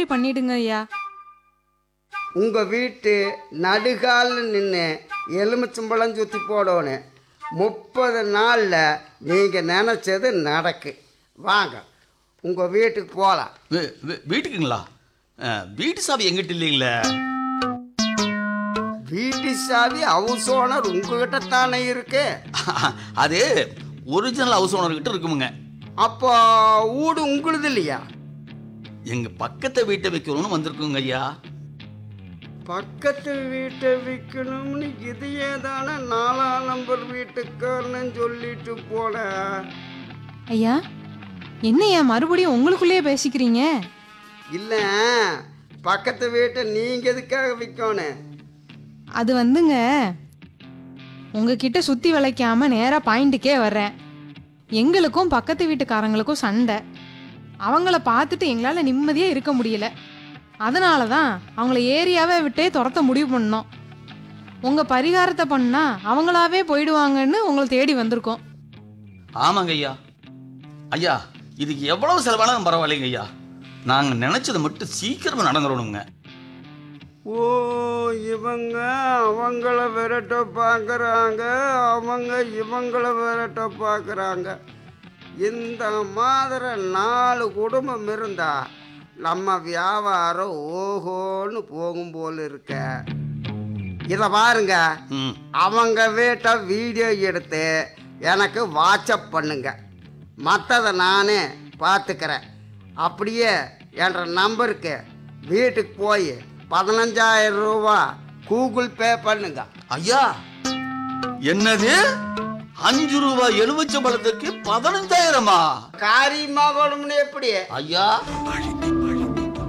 மாதிரி பண்ணிடுங்க ஐயா உங்கள் வீட்டு நடுகாலில் நின்று எலுமிச்சம்பழம் சுற்றி போடணும் முப்பது நாளில் நீங்கள் நினச்சது நடக்கு வாங்க உங்கள் வீட்டுக்கு போகலாம் வீ- வீ- வீட்டுக்குங்களா அஹ், வீட்டு சாவி எங்கிட்ட இல்லைங்களே வீட்டு சாவி ஹவுஸ் ஓனர் உங்ககிட்ட தானே இருக்கு அது ஒரிஜினல் ஹவுஸ் ஓனர்கிட்ட இருக்குமுங்க அப்போ வீடு உங்களுது இல்லையா எங்க பக்கத்தை வீட்டை வைக்கணும்னு வந்திருக்குங்க ஐயா பக்கத்து வீட்டை விற்கணும்னு இதையே தானே நாலாம் நம்பர் வீட்டுக்காரன்னு சொல்லிட்டு போல ஐயா என்னய்யா மறுபடியும் உங்களுக்குள்ளேயே பேசிக்கிறீங்க இல்லை பக்கத்து வீட்டை நீங்கள் எதுக்காக விற்கணும் அது வந்துங்க உங்ககிட்ட சுத்தி வளைக்காம நேரா பாயிண்ட்டுக்கே வர்றேன் எங்களுக்கும் பக்கத்து வீட்டுக்காரங்களுக்கும் சண்டை அவங்கள பார்த்துட்டு எங்களால நிம்மதியா இருக்க முடியல அதனால தான் அவங்கள ஏரியாவே விட்டே துரத்த முடிவு பண்ணோம் உங்க பரிகாரத்தை பண்ணா அவங்களாவே போயிடுவாங்கன்னு உங்களை தேடி வந்திருக்கோம் ஆமாங்க ஐயா ஐயா இதுக்கு எவ்வளவு செலவானாலும் பரவாயில்லைங்க ஐயா நாங்க நினைச்சதை மட்டும் சீக்கிரமா நடந்துடணுங்க ஓ இவங்க அவங்கள விரட்ட பார்க்குறாங்க அவங்க இவங்கள விரட்ட பார்க்குறாங்க இந்த மாதிரி நாலு குடும்பம் இருந்தா நம்ம வியாபாரம் ஓஹோன்னு போகும் போல இருக்க இதை பாருங்க ம் அவங்க வீட்டை வீடியோ எடுத்து எனக்கு வாட்ஸ்அப் பண்ணுங்க மற்றதை நானே பார்த்துக்கிறேன் அப்படியே என்ற நம்பருக்கு வீட்டுக்கு போய் பதினஞ்சாயிரம் ரூபா கூகுள் பே பண்ணுங்க ஐயா என்னது அஞ்சு ரூபாய் எலுமிச்சம்பழத்துக்கு பதினஞ்சாயிரமா காரியமாக வேணும்னு எப்படி ஐயா